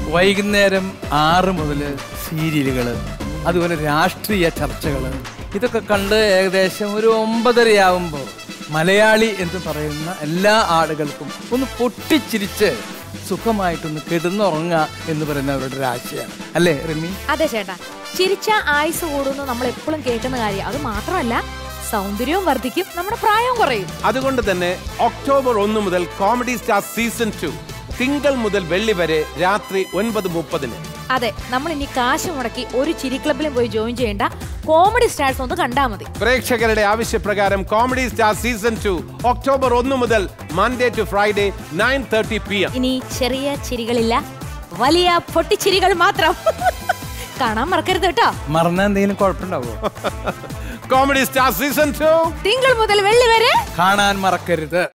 വൈകുന്നേരം ആറ് മുതൽ സീരിയലുകൾ അതുപോലെ രാഷ്ട്രീയ ചർച്ചകൾ ഇതൊക്കെ കണ്ട് ഏകദേശം ഒരു ഒമ്പതരയാവുമ്പോൾ മലയാളി എന്ന് പറയുന്ന എല്ലാ ആളുകൾക്കും ഒന്ന് പൊട്ടിച്ചിരിച്ച് സുഖമായിട്ടൊന്ന് കിടന്നുറങ്ങുക എന്ന് പറയുന്ന അവരുടെ ഒരു ആശയമാണ് അല്ലേ റിമി അതെ ചേട്ടാ ചിരിച്ച ആയുസ് കൂടുന്നു നമ്മൾ എപ്പോഴും കേൾക്കുന്ന കാര്യം അത് മാത്രമല്ല സൗന്ദര്യവും വർദ്ധിക്കും നമ്മുടെ പ്രായവും കുറയും അതുകൊണ്ട് തന്നെ ഒക്ടോബർ ഒന്ന് മുതൽ കോമഡി സ്റ്റാർ സീസൺ ടു തിങ്കൾ മുതൽ വെള്ളി വരെ രാത്രി ഒൻപത് മുപ്പതിന് അതെ നമ്മൾ ഇനി കാശ് മുടക്കി ഒരു ചിരി ക്ലബിലും പോയി ജോയിൻ ചെയ്യേണ്ട കോമഡി സ്റ്റാർസ് ഒന്ന് കണ്ടാ മതി പ്രേക്ഷകരുടെ ആവശ്യപ്രകാരം comedy star season two October ഒന്ന് മുതൽ Monday to Friday nine thirty P M ഇനി ചെറിയ ചിരികളില്ല വലിയ പൊട്ടിച്ചിരികൾ മാത്രം കാണാൻ മറക്കരുത് കേട്ടോ മറന്ന എന്തെങ്കിലും കുഴപ്പമുണ്ടാവോ കോമഡി സ്റ്റാർ സീസൺ ടു തിങ്കൾ മുതൽ വെള്ളി വരെ കാണാൻ മറക്കരുത്